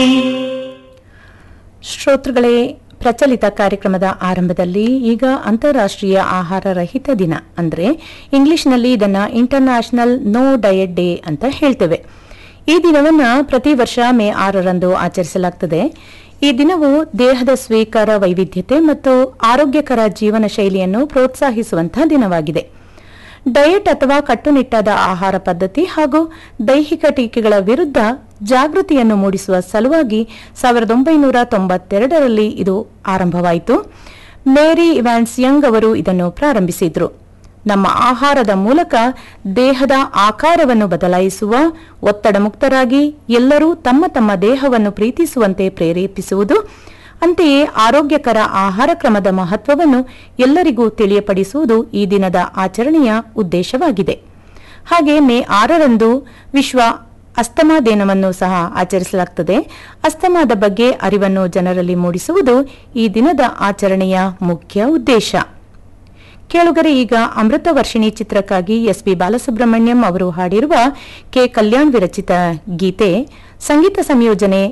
ಶ್ರೋತೃಗಳೇ ಪ್ರಚಲಿತ ಕಾರ್ಯಕ್ರಮದ ಆರಂಭದಲ್ಲಿ ಈಗ ಅಂತಾರಾಷ್ಟ್ರೀಯ ಆಹಾರ ರಹಿತ ದಿನ ಅಂದ್ರೆ ಇಂಗ್ಲಿಷ್ನಲ್ಲಿ ಇದನ್ನ ಇಂಟರ್ನ್ಯಾಷನಲ್ ನೋ ಡಯಟ್ ಡೇ ಅಂತ ಹೇಳ್ತೇವೆ ಈ ದಿನವನ್ನ ಪ್ರತಿ ವರ್ಷ ಮೇ ಆರರಂದು ಆಚರಿಸಲಾಗುತ್ತದೆ ಈ ದಿನವು ದೇಹದ ಸ್ವೀಕಾರ ವೈವಿಧ್ಯತೆ ಮತ್ತು ಆರೋಗ್ಯಕರ ಜೀವನ ಶೈಲಿಯನ್ನು ಪ್ರೋತ್ಸಾಹಿಸುವಂತಹ ದಿನವಾಗಿದೆ ಡಯಟ್ ಅಥವಾ ಕಟ್ಟುನಿಟ್ಟಾದ ಆಹಾರ ಪದ್ಧತಿ ಹಾಗೂ ದೈಹಿಕ ಟೀಕೆಗಳ ವಿರುದ್ಧ ಜಾಗೃತಿಯನ್ನು ಮೂಡಿಸುವ ಸಲುವಾಗಿ ಸಾವಿರದ ಒಂಬೈನೂರ ತೊಂಬತ್ತೆರಡರಲ್ಲಿ ಇದು ಆರಂಭವಾಯಿತು ಮೇರಿ ಇವ್ಯಾನ್ಸ್ ಯಂಗ್ ಅವರು ಇದನ್ನು ಪ್ರಾರಂಭಿಸಿದ್ರು ನಮ್ಮ ಆಹಾರದ ಮೂಲಕ ದೇಹದ ಆಕಾರವನ್ನು ಬದಲಾಯಿಸುವ ಒತ್ತಡ ಮುಕ್ತರಾಗಿ ಎಲ್ಲರೂ ತಮ್ಮ ತಮ್ಮ ದೇಹವನ್ನು ಪ್ರೀತಿಸುವಂತೆ ಪ್ರೇರೇಪಿಸುವುದು ಅಂತೆಯೇ ಆರೋಗ್ಯಕರ ಆಹಾರ ಕ್ರಮದ ಮಹತ್ವವನ್ನು ಎಲ್ಲರಿಗೂ ತಿಳಿಯಪಡಿಸುವುದು ಈ ದಿನದ ಆಚರಣೆಯ ಉದ್ದೇಶವಾಗಿದೆ ಹಾಗೆ ಮೇ ಆರರಂದು ವಿಶ್ವ ಅಸ್ತಮಾ ದಿನವನ್ನು ಸಹ ಆಚರಿಸಲಾಗುತ್ತದೆ ಅಸ್ತಮಾದ ಬಗ್ಗೆ ಅರಿವನ್ನು ಜನರಲ್ಲಿ ಮೂಡಿಸುವುದು ಈ ದಿನದ ಆಚರಣೆಯ ಮುಖ್ಯ ಉದ್ದೇಶ ಕೇಳುಗರೆ ಈಗ ಅಮೃತ ವರ್ಷಿಣಿ ಚಿತ್ರಕ್ಕಾಗಿ ಎಸ್ ಪಿ ಬಾಲಸುಬ್ರಹ್ಮಣ್ಯಂ ಅವರು ಹಾಡಿರುವ ಕೆ ಕಲ್ಯಾಣ್ ವಿರಚಿತ ಗೀತೆ ಸಂಗೀತ ಸಂಯೋಜನೆ